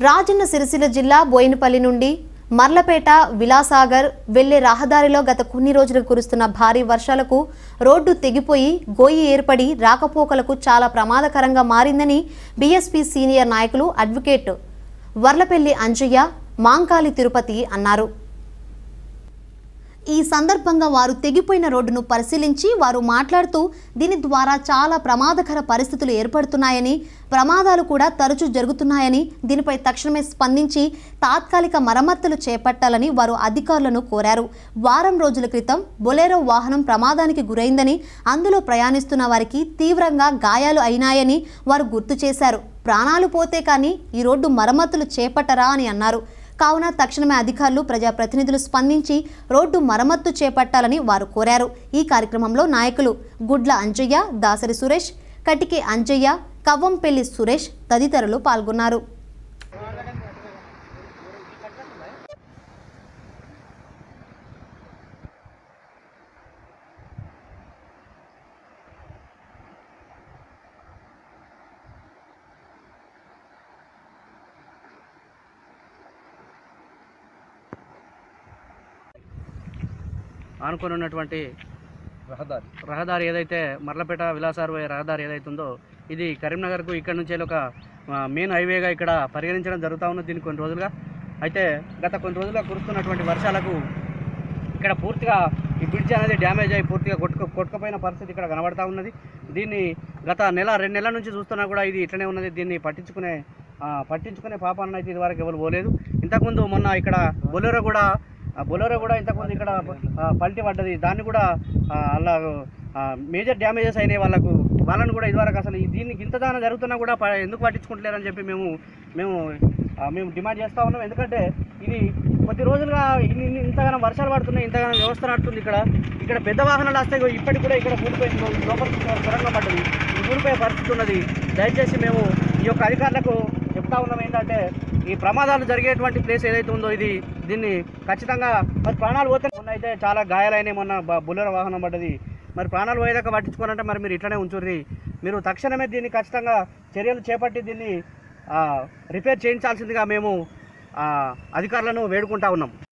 రాజన్న సిరిసిల్ల జిల్లా బోయినపల్లి నుండి మర్లపేట విలాసాగర్ వెళ్లే రహదారిలో గత కొన్ని రోజులుగా కురుస్తున్న భారీ వర్షాలకు రోడ్డు తెగిపోయి గోయి ఏర్పడి రాకపోకలకు చాలా ప్రమాదకరంగా మారిందని బీఎస్పీ సీనియర్ నాయకులు అడ్వకేట్ వర్లపల్లి అంజయ్య మాంకాలి తిరుపతి అన్నారు ఈ సందర్భంగా వారు తెగిపోయిన రోడ్డును పరిశీలించి వారు మాట్లాడుతూ దీని ద్వారా చాలా ప్రమాదకర పరిస్థితులు ఏర్పడుతున్నాయని ప్రమాదాలు కూడా తరచూ జరుగుతున్నాయని దీనిపై తక్షణమే స్పందించి తాత్కాలిక మరమ్మతులు చేపట్టాలని వారు అధికారులను కోరారు వారం రోజుల క్రితం బొలేరో వాహనం ప్రమాదానికి గురైందని అందులో ప్రయాణిస్తున్న వారికి తీవ్రంగా గాయాలు అయినాయని వారు గుర్తు చేశారు ప్రాణాలు పోతే కానీ ఈ రోడ్డు మరమ్మతులు చేపట్టరా అని అన్నారు కావున తక్షణమే అధికారులు ప్రజాప్రతినిధులు స్పందించి రోడ్డు మరమ్మత్తు చేపట్టాలని వారు కోరారు ఈ కార్యక్రమంలో నాయకులు గుడ్ల అంజయ్య దాసరి సురేష్ కటికే అంజయ్య కవ్వంపల్లి సురేష్ తదితరులు పాల్గొన్నారు ఆనుకొని ఉన్నటువంటి రహదారి రహదారి ఏదైతే మర్లపేట విలాసారు పోయే రహదారి ఏదైతే ఉందో ఇది కరీంనగర్కు ఇక్కడ నుంచి ఒక ఆ, మెయిన్ హైవేగా ఇక్కడ పరిగణించడం జరుగుతూ ఉన్నది దీన్ని కొన్ని రోజులుగా అయితే గత కొన్ని రోజులుగా కురుస్తున్నటువంటి వర్షాలకు ఇక్కడ పూర్తిగా ఈ బ్రిడ్జ్ అనేది డ్యామేజ్ అయ్యి పూర్తిగా కొట్టుకు కొట్టుకుపోయిన పరిస్థితి ఇక్కడ కనబడతా ఉన్నది దీన్ని గత నెల రెండు నెలల నుంచి చూస్తున్నా కూడా ఇది ఇట్లనే ఉన్నది దీన్ని పట్టించుకునే ఆ, పట్టించుకునే పాపాలను అయితే ఇదివరకు ఎవరు పోలేదు ఇంతకుముందు మొన్న ఇక్కడ బొలెరో కూడా ఆ బొలెరో కూడా ఇంతకుముందు ఇక్కడ ఆ, పల్టీ పడ్డది దాన్ని కూడా ఆ, అలా ఆ, మేజర్ డ్యామేజెస్ అయినాయి వాళ్ళకు వాళ్ళని కూడా ఇదివరకు అసలు ఈ దీనికి ఇంత దాన జరుగుతున్నా కూడా ప- ఎందుకు పట్టించుకుంటలేరని చెప్పి మేము మేము ఆ, మేము డిమాండ్ చేస్తూ ఉన్నాం ఎందుకంటే ఇది కొద్ది రోజులుగా ఇన్ని ఇన్ని- ఇంతగానో వర్షాలు పడుతున్నాయి ఇంతగానో వ్యవస్థ నడుతుంది ఇక్కడ ఇక్కడ పెద్ద వాహనాలు వస్తాయి ఇగో ఇప్పటికి కూడా ఇక్కడ ఊడిపోయింది లోపలికి సొరంగం పడ్డది ఇది ఊడిపోయే పరిస్థితి ఉన్నది దయచేసి మేము ఈ యొక్క అధికారులకు చెప్తా ఉన్నాం ఏంటంటే ఈ ప్రమాదాలు జరిగేటువంటి ప్లేస్ ఏదైతే ఉందో ఇది దీన్ని ఖచ్చితంగా మరి ప్రాణాలు పోతే మొన్న అయితే చాలా గాయాలైనాయి మొన్న బ- బుల్లెర వాహనం పడ్డది మరి ప్రాణాలు పోయేదాకా పట్టించుకోనంటే మరి మీరు ఇట్లనే ఉంచుర్రి మీరు తక్షణమే దీన్ని ఖచ్చితంగా చర్యలు చేపట్టి దీన్ని ఆ, రిపేర్ చేయించాల్సిందిగా మేము ఆ, అధికారులను వేడుకుంటా ఉన్నాం